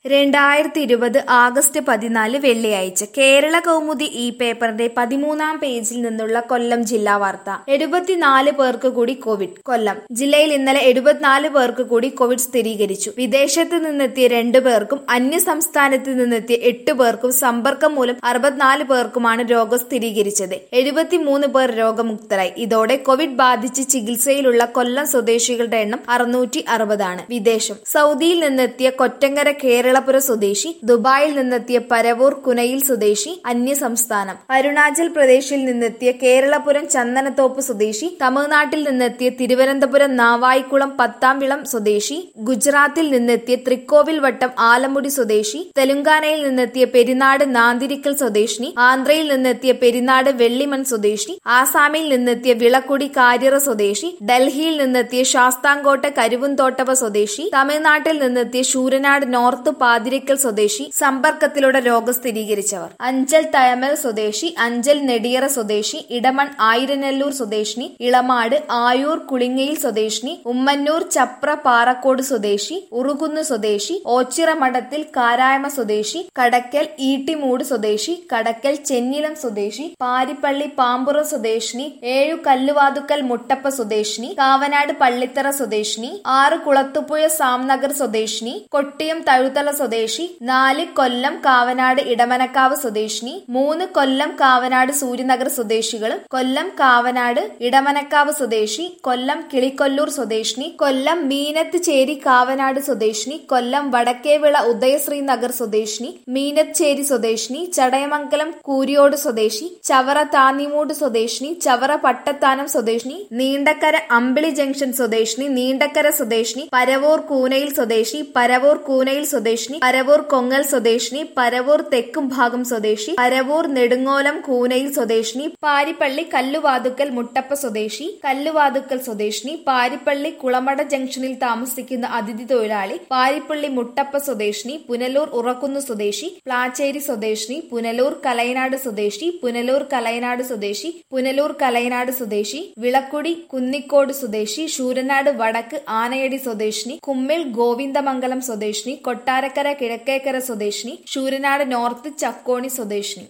രണ്ടായിരത്തി ഇരുപത് ആഗസ്റ്റ് പതിനാല് വെള്ളിയാഴ്ച കേരള കൗമുദി ഈ പേപ്പറിന്റെ പതിമൂന്നാം പേജിൽ നിന്നുള്ള കൊല്ലം ജില്ലാ വാർത്ത എഴുപത്തിനാല് പേർക്ക് കൂടി കോവിഡ് കൊല്ലം ജില്ലയിൽ ഇന്നലെ എഴുപത്തിനാല് പേർക്ക് കൂടി കോവിഡ് സ്ഥിരീകരിച്ചു വിദേശത്ത് നിന്നെത്തിയ രണ്ടു പേർക്കും അന്യ സംസ്ഥാനത്ത് നിന്നെത്തിയ എട്ട് പേർക്കും സമ്പർക്കം മൂലം അറുപത്തിനാല് പേർക്കുമാണ് രോഗം സ്ഥിരീകരിച്ചത് എഴുപത്തിമൂന്ന് പേർ രോഗമുക്തരായി ഇതോടെ കോവിഡ് ബാധിച്ച് ചികിത്സയിലുള്ള കൊല്ലം സ്വദേശികളുടെ എണ്ണം അറുന്നൂറ്റി അറുപതാണ് വിദേശം സൗദിയിൽ നിന്നെത്തിയ കൊറ്റങ്കര കേരളപുര സ്വദേശി ദുബായിൽ നിന്നെത്തിയ പരവൂർ കുനയിൽ സ്വദേശി അന്യ സംസ്ഥാനം അരുണാചൽ പ്രദേശിൽ നിന്നെത്തിയ കേരളപുരം ചന്ദനത്തോപ്പ് സ്വദേശി തമിഴ്നാട്ടിൽ നിന്നെത്തിയ തിരുവനന്തപുരം നാവായിക്കുളം പത്താംവിളം സ്വദേശി ഗുജറാത്തിൽ നിന്നെത്തിയ തൃക്കോവിൽ വട്ടം ആലമുടി സ്വദേശി തെലുങ്കാനയിൽ നിന്നെത്തിയ പെരിനാട് നാന്തിരിക്കൽ സ്വദേശിനി ആന്ധ്രയിൽ നിന്നെത്തിയ പെരിനാട് വെള്ളിമൺ സ്വദേശി ആസാമിൽ നിന്നെത്തിയ വിളക്കുടി കാര്യറ സ്വദേശി ഡൽഹിയിൽ നിന്നെത്തിയ ശാസ്താംകോട്ട കരുവുംതോട്ടവ സ്വദേശി തമിഴ്നാട്ടിൽ നിന്നെത്തിയ ശൂരനാട് നോർത്ത് പാതിരിക്കൽ സ്വദേശി സമ്പർക്കത്തിലൂടെ രോഗം സ്ഥിരീകരിച്ചവർ അഞ്ചൽ തയമൽ സ്വദേശി അഞ്ചൽ നെടിയറ സ്വദേശി ഇടമൺ ആയിരനെല്ലൂർ സ്വദേശിനി ഇളമാട് ആയൂർ കുളിങ്ങയിൽ സ്വദേശിനി ഉമ്മന്നൂർ ചപ്ര പാറക്കോട് സ്വദേശി ഉറുകുന്ന് സ്വദേശി ഓച്ചിറമഠത്തിൽ കാരായമ സ്വദേശി കടക്കൽ ഈട്ടിമൂട് സ്വദേശി കടക്കൽ ചെന്നിലം സ്വദേശി പാരിപ്പള്ളി പാമ്പുറം സ്വദേശിനി ഏഴു കല്ലുവാതുക്കൽ മുട്ടപ്പ സ്വദേശിനി കാവനാട് പള്ളിത്തറ സ്വദേശിനി ആറ് കുളത്തുപുഴ സാംനഗർ സ്വദേശിനി കൊട്ടിയം തഴുതല സ്വദേശി നാല് കൊല്ലം കാവനാട് ഇടമനക്കാവ് സ്വദേശിനി മൂന്ന് കൊല്ലം കാവനാട് സൂര്യനഗർ സ്വദേശികളും കൊല്ലം കാവനാട് ഇടമനക്കാവ് സ്വദേശി കൊല്ലം കിളിക്കൊല്ലൂർ സ്വദേശിനി കൊല്ലം മീനത്ത് ചേരി കാവനാട് സ്വദേശിനി കൊല്ലം വടക്കേവിള ഉദയശ്രീ നഗർ സ്വദേശിനി മീനത്ത് ചേരി സ്വദേശിനി ചടയമംഗലം കൂരിയോട് സ്വദേശി ചവറ താന്നിമൂട് സ്വദേശിനി ചവറ പട്ടത്താനം സ്വദേശിനി നീണ്ടക്കര അമ്പിളി ജംഗ്ഷൻ സ്വദേശിനി നീണ്ടക്കര സ്വദേശിനി പരവൂർ കൂനയിൽ സ്വദേശി പരവൂർ കൂനയിൽ സ്വദേശിനി പരവൂർ കൊങ്ങൽ സ്വദേശിനി പരവൂർ തെക്കും ഭാഗം സ്വദേശി പരവൂർ നെടുങ്ങോലം കൂനയിൽ സ്വദേശിനി പാരിപ്പള്ളി കല്ലുവാതുക്കൽ മുട്ടപ്പ സ്വദേശി കല്ലുവാതുക്കൽ സ്വദേശിനി പാരിപ്പള്ളി കുളമട ജംഗ്ഷനിൽ താമസിക്കുന്ന അതിഥി തൊഴിലാളി പാരിപ്പള്ളി മുട്ടപ്പ സ്വദേശിനി പുനലൂർ ഉറക്കുന്ന് സ്വദേശി പ്ലാച്ചേരി സ്വദേശിനി പുനലൂർ കലയനാട് സ്വദേശി പുനലൂർ കലയനാട് സ്വദേശി പുനലൂർ കലയനാട് സ്വദേശി വിളക്കുടി കുന്നിക്കോട് സ്വദേശി ശൂരനാട് വടക്ക് ആനയടി സ്വദേശിനി കുമ്മിൽ ഗോവിന്ദമംഗലം സ്വദേശിനി കൊട്ടാരക്കര കിഴക്കേക്കര സ്വദേശിനി ശൂരനാട് നോർത്ത് ചക്കോണി സ്വദേശിനി